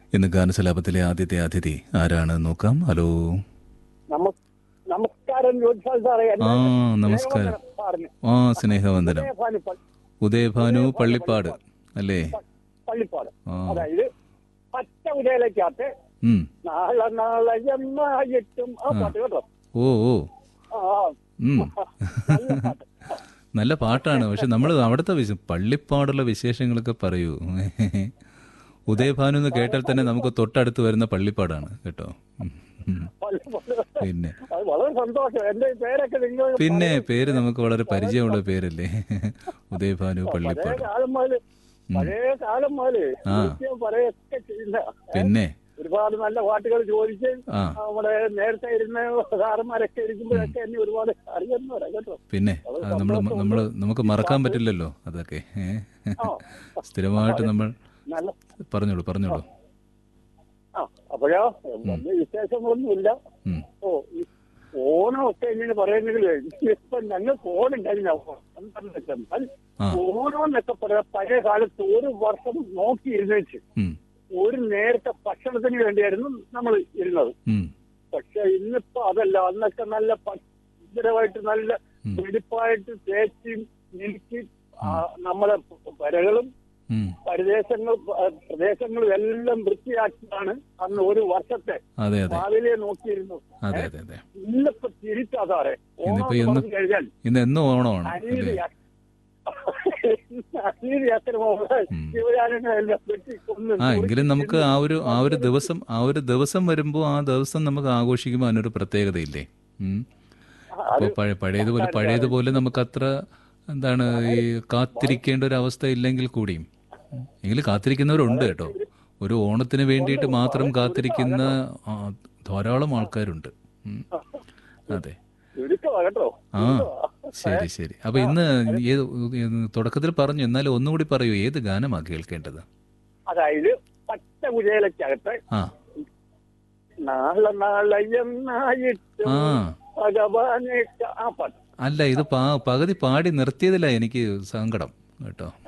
ഇന്ന് ഗാനസലാപത്തിലെ ആദ്യത്തെ അതിഥി ആരാണ് നോക്കാം ഹലോ നമ- നമസ്കാരം ജ്യോതിഷാൽ സാറേ ആ നമസ്കാരം സാറിന് ആ സ്നേഹവന്ദനം ഉദയഭാനു പ- ഉദയഭാനു പള്ളിപ്പാട് അല്ലേ പള്ളിപ്പാട് ആ അതായത് പച്ച ഉദയലക്കകത്ത് ഉം നാളെ നാളെ എന്നായിട്ടും ആ പാട്ട് കേട്ടോ ഓ ഓ ആ ആ. ഉം നല്ല പാട്ട്. നല്ല പാട്ടാണ് പക്ഷെ നമ്മൾ അവിടുത്തെ വിശ- പള്ളിപ്പാടുള്ള വിശേഷങ്ങളൊക്കെ പറയൂ ഉദയഭാനു എന്ന് കേട്ടാൽ തന്നെ നമുക്ക് തൊട്ടടുത്ത് വരുന്ന പള്ളിപ്പാടാണ് കേട്ടോ ഉം. ഉം. പള്ളിപ്പാട്. പിന്നെ അത് വളരെ സന്തോഷം എന്റെ പേരൊക്കെ നിങ്ങൾ പിന്നെ പേര് നമുക്ക് വളരെ പരിചയമുള്ള പേരല്ലേ ഉദയഭാനു പഴയ പള്ളിപ്പാട് കാലം മുതല് പഴയ കാലം മുതല് ആ. നിത്യം പറയൊക്കെ ചെയ്യുന്ന പിന്നെ ഒരുപാട് നല്ല പാട്ടുകൾ ചോദിച്ച് ആ നമ്മുടെ നേരത്തെ ഇരുന്ന സാറന്മാരൊക്കെ ഇരിക്കുമ്പോഴൊക്കെ എന്നെ ഒരുപാട് അറിയുന്നവരാ കേട്ടോ പിന്നെ അത് നമ്മൾ നമ്മൾ നമുക്ക് മറക്കാൻ പറ്റില്ലല്ലോ അതൊക്കെ ഏ? ആ സ്ഥിരമായിട്ട് നമ്മൾ നല്ല പറഞ്ഞോളൂ പറഞ്ഞോളൂ ആ അപ്പോഴോ വലിയ വിശേഷങ്ങളൊന്നും ഇല്ല ഉം. ഓ ഈ ഓണമൊക്കെ ഇങ്ങനെ പറയുന്നെങ്കിൽ ഇപ്പൊ ഞങ്ങൾ ഓണം കഴിഞ്ഞ എന്താണെന്ന് വെച്ചാൽ ആ ഓണം എന്നൊക്കെ പറയാം പഴയ കാലത്ത് ഒരു വർഷം നോക്കി ഇരുന്നേച്ച് ഉം. ഒരു നേരത്തെ ഭക്ഷണത്തിന് വേണ്ടിയായിരുന്നു നമ്മൾ ഇരുന്നത് ഉം. പക്ഷെ ഇന്നിപ്പോ അതല്ല അന്നൊക്കെ നല്ല ഭദ്രമായിട്ട് നല്ല ഉം. വെടിപ്പായിട്ട് തേച്ച് മിനുക്കി ആ, നമ്മളെ വരകളും ഉം. പരിദേശങ്ങൾ പ്രദേശങ്ങളും എല്ലാം വൃത്തിയാക്കിയാണ് അന്ന് ഒരു വർഷത്തെ അതെ അതെ രാവിലെ നോക്കിയിരുന്നു അതെ അതെ അതെ ഇന്നിപ്പോ തിരിച്ചാ സാറേ ഓണം ഇന്നിപ്പോ എന്ന് എന്ന് പറഞ്ഞു കഴിഞ്ഞാൽ ഇന്ന് എന്നും ഓണമാണ് അനീതി അല്ലേ അനീതി അക്രമമുള്ള ശിവജാനങ്ങളെല്ലാം വെട്ടിക്കൊന്ന് ആ എങ്കിലും നമുക്ക് ആ ഒരു ആ ഒരു ദിവസം ആ ഒരു ദിവസം വരുമ്പോൾ ആ ദിവസം നമുക്ക് ആഘോഷിക്കുമ്പോൾ അതിനൊരു പ്രത്യേകതയില്ലേ ഉം. അപ്പോൾ പഴയ പഴയതുപോലെ പഴയതുപോലെ നമുക്ക് അത്ര എന്താണ് ഈ കാത്തിരിക്കേണ്ട ഒരു അവസ്ഥ ഇല്ലെങ്കിൽ കൂടിയും ഉം. എങ്കിലും കാത്തിരിക്കുന്നവരുണ്ട് കേട്ടോ ഒരു ഓണത്തിന് വേണ്ടിയിട്ട് മാത്രം കാത്തിരിക്കുന്ന ആ, ധാരാളം ആൾക്കാരുണ്ട് ഉം. അതെ ചുരുക്കമാ കേട്ടോ ആ ശരി ശരി അപ്പൊ ഇന്ന് ഏത് തുടക്കത്തിൽ പറഞ്ഞു എന്നാലും ഒന്നുകൂടി പറയൂ ഏത് ഗാനമാ കേൾക്കേണ്ടത് അതായത് പച്ച കുചേലക്കകത്ത് ആ നാളെ നാളെ എന്നായിട്ടും ആ ഭഗവാനെ ആ പാട്ട് അല്ല ഇത് പാ പകുതി പാടി നിർത്തിയതിലാ എനിക്ക് സങ്കടം കേട്ടോ